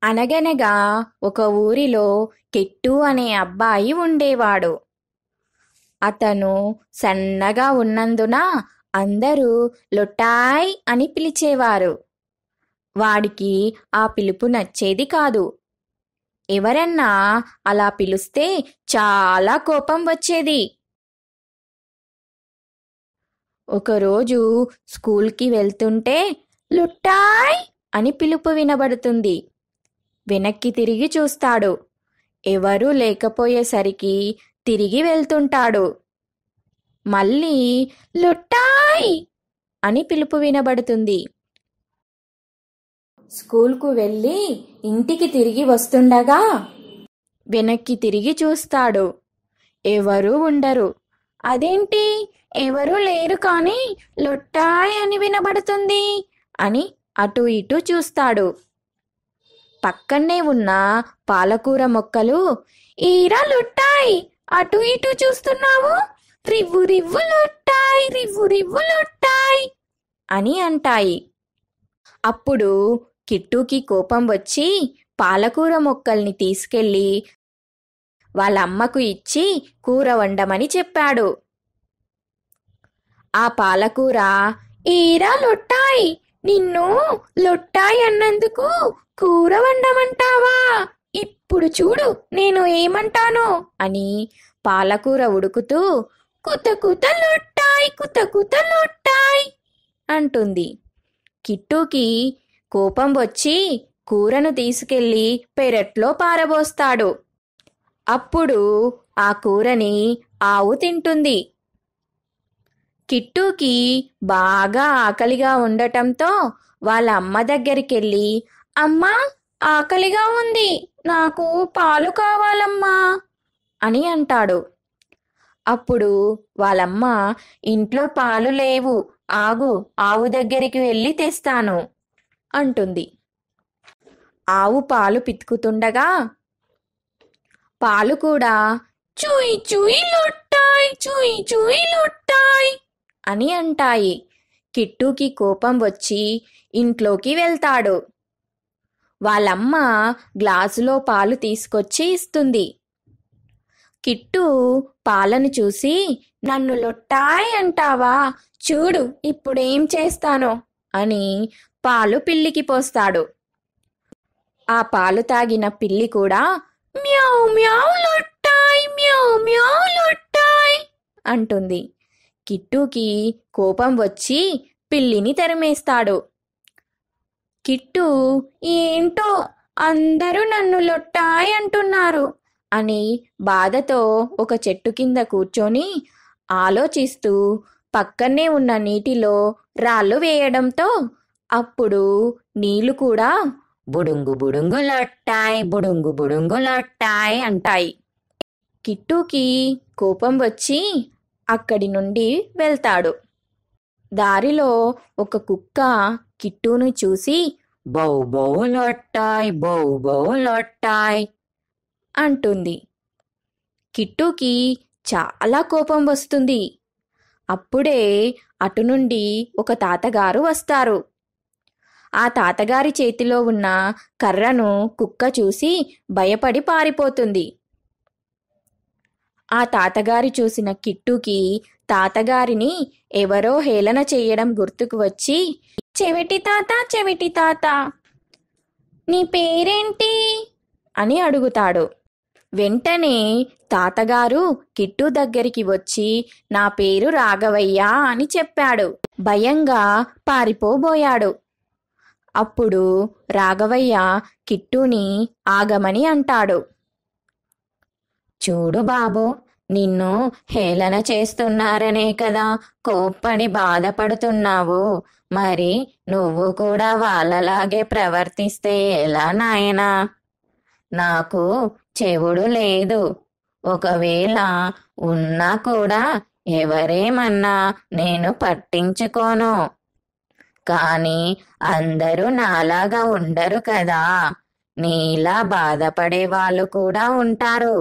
అనగనగా ఒక ఊరిలో కిట్టు అనే అబ్బాయి ఉండేవాడు అతను సన్నగా ఉన్నందున అందరూ లొటాయ్ అని పిలిచేవారు వాడికి ఆ పిలుపు నచ్చేది కాదు ఎవరన్నా అలా పిలుస్తే చాలా కోపం వచ్చేది ఒకరోజు స్కూల్కి వెళ్తుంటే లుట్టాయ్ అని పిలుపు వినబడుతుంది వెనక్కి తిరిగి చూస్తాడు ఎవరూ లేకపోయేసరికి తిరిగి వెళ్తుంటాడు మళ్ళీ లుట్టాయ్ అని పిలుపు వినబడుతుంది స్కూల్కు వెళ్ళి ఇంటికి తిరిగి వస్తుండగా వెనక్కి తిరిగి చూస్తాడు ఎవరూ ఉండరు అదేంటి ఎవరూ లేరు కానీ లొట్టాయ్ అని వినబడుతుంది అని అటు ఇటు చూస్తాడు పక్కనే ఉన్న పాలకూర మొక్కలు ఈరా లొట్టాయ్ అటు ఇటు చూస్తున్నావు రివ్వు రివ్వు లొట్టాయ్ రివ్వు రివ్వు లొట్టాయ్ అని అంటాయి అప్పుడు కిట్టుకి కోపం వచ్చి పాలకూర మొక్కల్ని తీసుకెళ్ళి వాళ్ళ అమ్మకు ఇచ్చి కూర వండమని చెప్పాడు ఆ పాలకూర ఈరా లొట్టాయ్ నిన్ను లొట్టాయ్ అన్నందుకు కూర వండమంటావా ఇప్పుడు చూడు నేను ఏమంటానో అని పాలకూర ఉడుకుతూ కుత కుత లొట్టాయ్ కుత కుత లొట్టాయ్ అంటుంది కిట్టుకి కోపం వచ్చి కూరను తీసుకెళ్లి పెరట్లో పారబోస్తాడు అప్పుడు ఆ కూరని ఆవు తింటుంది కిట్టుకి బాగా ఆకలిగా ఉండటంతో వాళ్ళ అమ్మ దగ్గరికెళ్ళి అమ్మా ఆకలిగా ఉంది నాకు పాలు కావాలమ్మా అని అంటాడు అప్పుడు వాళ్ళమ్మ ఇంట్లో పాలు లేవు ఆగు ఆవు దగ్గరికి వెళ్ళి తెస్తాను అంటుంది ఆవు పాలు పితుకుతుండగా పాలు కూడా చూయి చూయి లొట్టాయ్ చూయి చూయి లొట్టాయ్ అని అంటాయి కిట్టుకి కోపం వచ్చి ఇంట్లోకి వెళ్తాడు వాళ్ళమ్మ గ్లాసులో పాలు తీసుకొచ్చి ఇస్తుంది కిట్టు పాలను చూసి నన్ను లొట్టాయ్ అంటావా చూడు ఇప్పుడేం చేస్తానో అని పాలు పిల్లికి పోస్తాడు ఆ పాలు తాగిన పిల్లి కూడా మ్యావ్ మ్యావ్ లొట్టాయ్ మ్యావ్ మ్యావ్ లొట్టాయ్ అంటుంది కిట్టుకి కోపం వచ్చి పిల్లిని తరిమేస్తాడు కిట్టు ఏంటో అందరూ నన్ను లొట్టాయ్ అంటున్నారు అని బాధతో ఒక చెట్టు కింద కూర్చొని ఆలోచిస్తూ పక్కనే ఉన్న నీటిలో రాళ్ళు వేయడంతో అప్పుడు నీళ్లు కూడా బుడుంగు బుడుంగు లొట్టాయ్ బుడుంగు బుడుంగు లొట్టాయ్ అంటాయి కిట్టుకి కోపం వచ్చి అక్కడి నుండి వెళ్తాడు దారిలో ఒక కుక్క కిట్టును చూసి బౌ బౌ లొట్టాయ్ బౌ బౌ లొట్టాయ్ అంటుంది కిట్టుకి చాలా కోపం వస్తుంది అప్పుడే అటు నుండి ఒక తాతగారు వస్తారు ఆ తాతగారి చేతిలో ఉన్న కర్రను కుక్క చూసి భయపడి పారిపోతుంది ఆ తాతగారి చూసిన కిట్టుకి తాతగారిని ఎవరో హేళన చెయ్యడం గుర్తుకు వచ్చి చెవిటి తాత చెవిటి తాత నీ పేరేంటి అని అడుగుతాడు వెంటనే తాతగారు కిట్టు దగ్గరికి వచ్చి నా పేరు రాఘవయ్య అని చెప్పాడు భయంగా పారిపోబోయాడు అప్పుడు రాఘవయ్య కిట్టుని ఆగమని అంటాడు చూడు బాబు నిన్ను హేళన చేస్తున్నారనే కదా కోప్పడి బాధపడుతున్నావు మరి నువ్వు కూడా వాళ్ళలాగే ప్రవర్తిస్తే ఎలా నాయనా నాకు చెవుడు లేదు ఒకవేళ ఉన్నా కూడా ఎవరేమన్నా నేను పట్టించుకోను కానీ అందరూ నాలాగా ఉండరు కదా నీలా బాధపడే వాళ్ళు కూడా ఉంటారు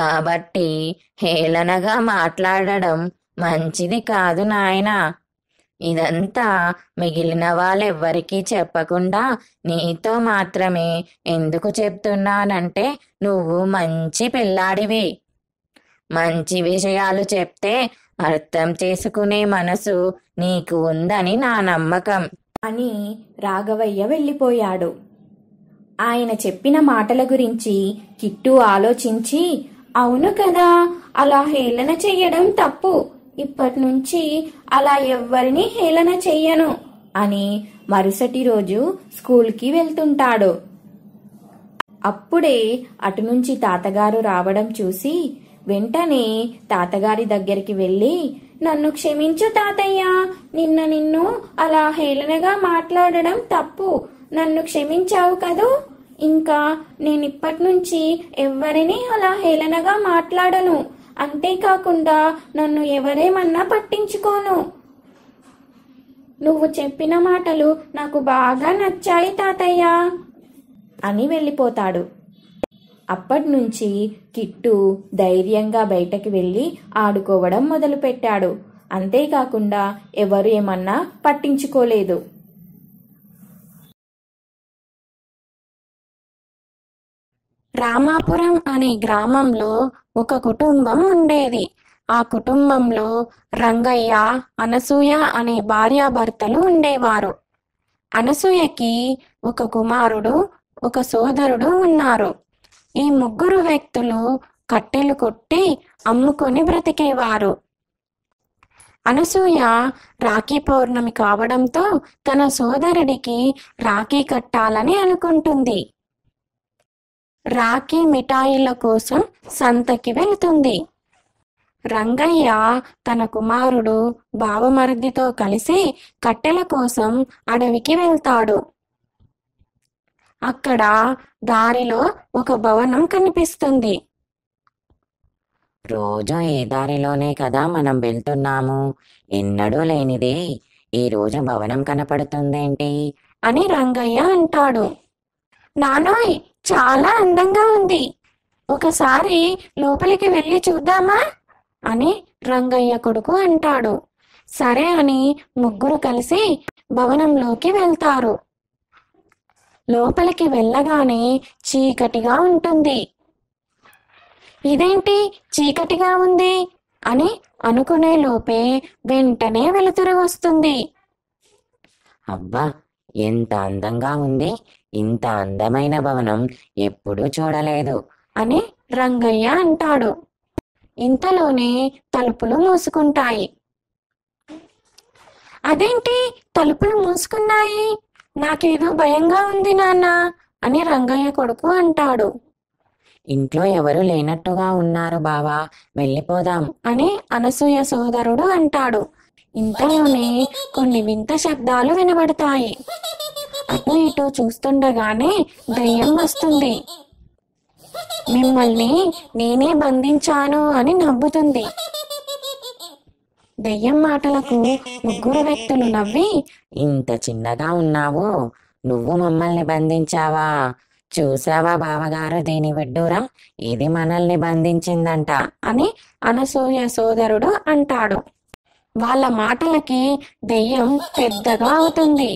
కాబట్టి హేళనగా మాట్లాడడం మంచిది కాదు నాయనా ఇదంతా మిగిలిన వాళ్ళెవ్వరికీ చెప్పకుండా నీతో మాత్రమే ఎందుకు చెప్తున్నానంటే నువ్వు మంచి పిల్లాడివి మంచి విషయాలు చెప్తే అర్థం చేసుకునే మనసు నీకు ఉందని నా నమ్మకం అని రాఘవయ్య వెళ్ళిపోయాడు ఆయన చెప్పిన మాటల గురించి కిట్టు ఆలోచించి అవును కదా అలా హేళన చెయ్యడం తప్పు ఇప్పటి నుంచి అలా ఎవ్వరిని హేళన చెయ్యను అని మరుసటి రోజు స్కూల్కి వెళ్తుంటాడు అప్పుడే అటు నుంచి తాతగారు రావడం చూసి వెంటనే తాతగారి దగ్గరికి వెళ్ళి నన్ను క్షమించు తాతయ్య నిన్న నిన్ను అలా హేళనగా మాట్లాడడం తప్పు నన్ను క్షమించావు కదూ ఇంకా నేను ఇప్పటి నుంచి ఎవ్వరిని అలా హేళనగా మాట్లాడను అంతేకాకుండా నన్ను ఎవరేమన్నా పట్టించుకోను నువ్వు చెప్పిన మాటలు నాకు బాగా నచ్చాయి తాతయ్య అని వెళ్ళిపోతాడు అప్పటి నుంచి కిట్టు ధైర్యంగా బయటకు వెళ్ళి ఆడుకోవడం మొదలుపెట్టాడు అంతేకాకుండా ఎవరు ఏమన్నా పట్టించుకోలేదు రామాపురం అనే గ్రామంలో ఒక కుటుంబం ఉండేది ఆ కుటుంబంలో రంగయ్య అనసూయ అనే భార్యాభర్తలు ఉండేవారు అనసూయకి ఒక కుమారుడు ఒక సోదరుడు ఉన్నారు ఈ ముగ్గురు వ్యక్తులు కట్టెలు కొట్టి అమ్ముకొని బ్రతికేవారు అనసూయ రాఖీ పౌర్ణమి కావడంతో తన సోదరుడికి రాఖీ కట్టాలని అనుకుంటుంది రాఖీ మిఠాయిల కోసం సంతకి వెళ్తుంది రంగయ్య తన కుమారుడు బావమరిదితో కలిసి కట్టెల కోసం అడవికి వెళ్తాడు అక్కడ దారిలో ఒక భవనం కనిపిస్తుంది రోజు ఈ దారిలోనే కదా మనం వెళ్తున్నాము ఎన్నడూ లేనిదే ఈ రోజు భవనం కనపడుతుందేంటి అని రంగయ్య అంటాడు నానోయ్ చాలా అందంగా ఉంది ఒకసారి లోపలికి వెళ్ళి చూద్దామా అని రంగయ్య కొడుకు అంటాడు సరే అని ముగ్గురు కలిసి భవనంలోకి వెళ్తారు లోపలికి వెళ్ళగానే చీకటిగా ఉంటుంది ఇదేంటి చీకటిగా ఉంది అని అనుకునే లోపే వెంటనే వెలుతురు వస్తుంది అబ్బా ఎంత అందంగా ఉంది ఇంత అందమైన భవనం ఎప్పుడూ చూడలేదు అని రంగయ్య అంటాడు ఇంతలోనే తలుపులు మూసుకుంటాయి అదేంటి తలుపులు మూసుకున్నాయి నాకేదో భయంగా ఉంది నాన్న అని రంగయ్య కొడుకు అంటాడు ఇంట్లో ఎవరు లేనట్టుగా ఉన్నారు బావా వెళ్ళిపోదాం అని అనసూయ సోదరుడు అంటాడు ఇంతలోనే కొన్ని వింత శబ్దాలు వినబడతాయి అటు ఇటు చూస్తుండగానే దయ్యం వస్తుంది మిమ్మల్ని నేనే బంధించాను అని నవ్వుతుంది దయ్యం మాటలకు ముగ్గురు వ్యక్తులు నవ్వి ఇంత చిన్నగా ఉన్నావు నువ్వు మమ్మల్ని బంధించావా చూసావా బావగారు దీని విడ్డూరం ఇది మనల్ని బంధించిందంట అని అనసూయ సోదరుడు అంటాడు వాళ్ళ మాటలకి దెయ్యం పెద్దగా అవుతుంది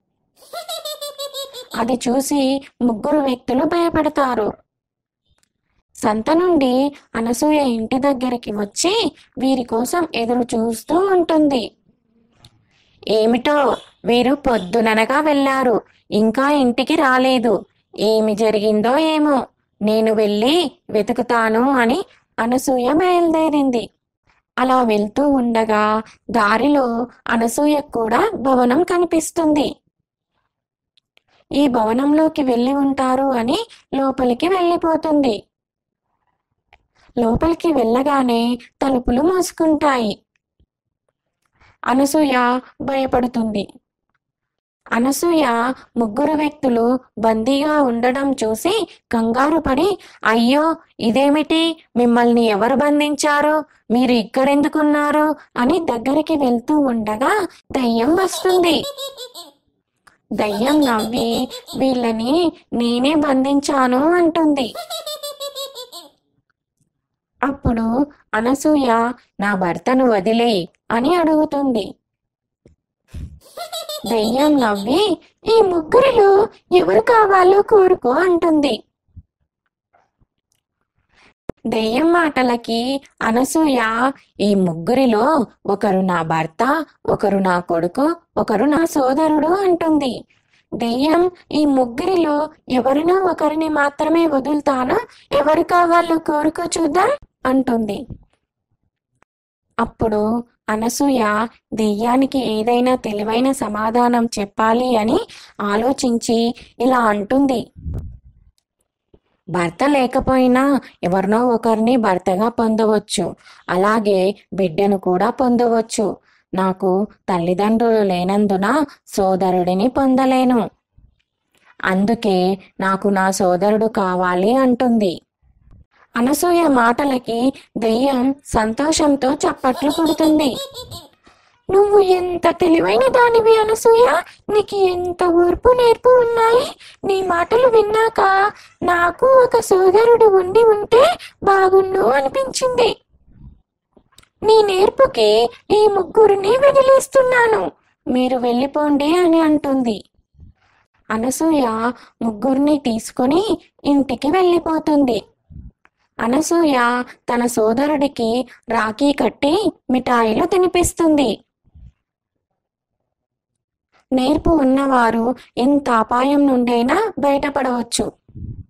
అది చూసి ముగ్గురు వ్యక్తులు భయపడతారు సంత నుండి అనసూయ ఇంటి దగ్గరికి వచ్చి వీరి కోసం ఎదురు చూస్తూ ఉంటుంది ఏమిటో వీరు పొద్దుననగా వెళ్ళారు ఇంకా ఇంటికి రాలేదు ఏమి జరిగిందో ఏమో నేను వెళ్ళి వెతుకుతాను అని అనసూయ బయలుదేరింది అలా వెళ్తూ ఉండగా దారిలో అనసూయకు కూడా భవనం కనిపిస్తుంది ఈ భవనంలోకి వెళ్ళి ఉంటారు అని లోపలికి వెళ్ళిపోతుంది లోపలికి వెళ్ళగానే తలుపులు మూసుకుంటాయి అనసూయ భయపడుతుంది అనసూయ ముగ్గురు వ్యక్తులు బందీగా ఉండడం చూసి కంగారు పడి అయ్యో ఇదేమిటి మిమ్మల్ని ఎవరు బంధించారు మీరు ఇక్కడెందుకున్నారు అని దగ్గరికి వెళ్తూ ఉండగా దయ్యం వస్తుంది దయ్యం నవ్వి వీళ్ళని నేనే బంధించాను అంటుంది అప్పుడు అనసూయ నా భర్తను వదిలే అని అడుగుతుంది దెయ్యం నవ్వి ఈ ముగ్గురిలో ఎవరు కావాలో కోరుకో అంటుంది దెయ్యం మాటలకి అనసూయ ఈ ముగ్గురిలో ఒకరు నా భర్త ఒకరు నా కొడుకు ఒకరు నా సోదరుడు అంటుంది దెయ్యం ఈ ముగ్గురిలో ఎవరినో ఒకరిని మాత్రమే వదులుతాను ఎవరు కావాలో కోరుకో చూద్దాం అంటుంది అప్పుడు అనసూయ దెయ్యానికి ఏదైనా తెలివైన సమాధానం చెప్పాలి అని ఆలోచించి ఇలా అంటుంది భర్త లేకపోయినా ఎవరినో ఒకరిని భర్తగా పొందవచ్చు అలాగే బిడ్డను కూడా పొందవచ్చు నాకు తల్లిదండ్రులు లేనందున సోదరుడిని పొందలేను అందుకే నాకు నా సోదరుడు కావాలి అంటుంది అనసూయ మాటలకి దెయ్యం సంతోషంతో చప్పట్లు కొడుతుంది నువ్వు ఎంత తెలివైన దానివి అనసూయ నీకు ఎంత ఓర్పు నేర్పు ఉన్నాయి నీ మాటలు విన్నాక నాకు ఒక సోదరుడు ఉండి ఉంటే బాగుండు అనిపించింది నీ నేర్పుకి ఈ ముగ్గురిని వదిలేస్తున్నాను మీరు వెళ్ళిపోండి అని అంటుంది అనసూయ ముగ్గురిని తీసుకొని ఇంటికి వెళ్ళిపోతుంది అనసూయ తన సోదరుడికి రాఖీ కట్టి మిఠాయిలు తినిపిస్తుంది నేర్పు ఉన్నవారు ఎంత అపాయం నుండైనా బయటపడవచ్చు